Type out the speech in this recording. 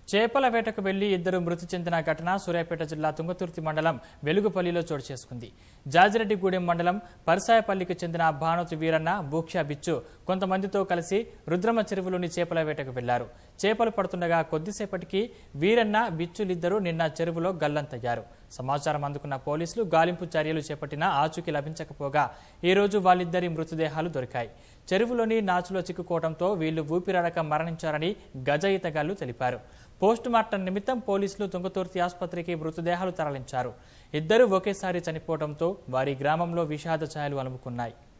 చేపల వేటకు వెళ్లి ఇద్దరు మృతి చెందిన ఘటన సూర్యాపేట జిల్లా తుంగతుర్తి మండలం వెలుగుపల్లిలో చోటు చేసుకుంది జాజిరెడ్డిగూడెం మండలం పరసాయపల్లికి చెందిన భానుతి వీరన్న భూక్ష బిచ్చు కొంతమందితో కలిసి రుద్రమ చెరువులోని చేపల వేటకు వెళ్లారు చేపలు పడుతుండగా కొద్దిసేపటికి వీరన్న బిచ్చులిద్దరూ నిన్న చెరువులో గల్లంతయ్యారు సమాచారం అందుకున్న పోలీసులు గాలింపు చర్యలు చేపట్టినా ఆచూకీ లభించకపోగా ఈ రోజు వాళ్ళిద్దరి మృతదేహాలు దొరికాయి చెరువులోని నాచులో చిక్కుకోవడంతో వీళ్లు ఊపిరాడక మరణించారని గజ ఈతగాళ్లు తెలిపారు పోస్టు మార్టం నిమిత్తం పోలీసులు తుంగతుర్తి ఆసుపత్రికి మృతదేహాలు తరలించారు ఇద్దరూ ఒకేసారి చనిపోవడంతో వారి గ్రామంలో విషాద ఛాయలు అలుముకున్నాయి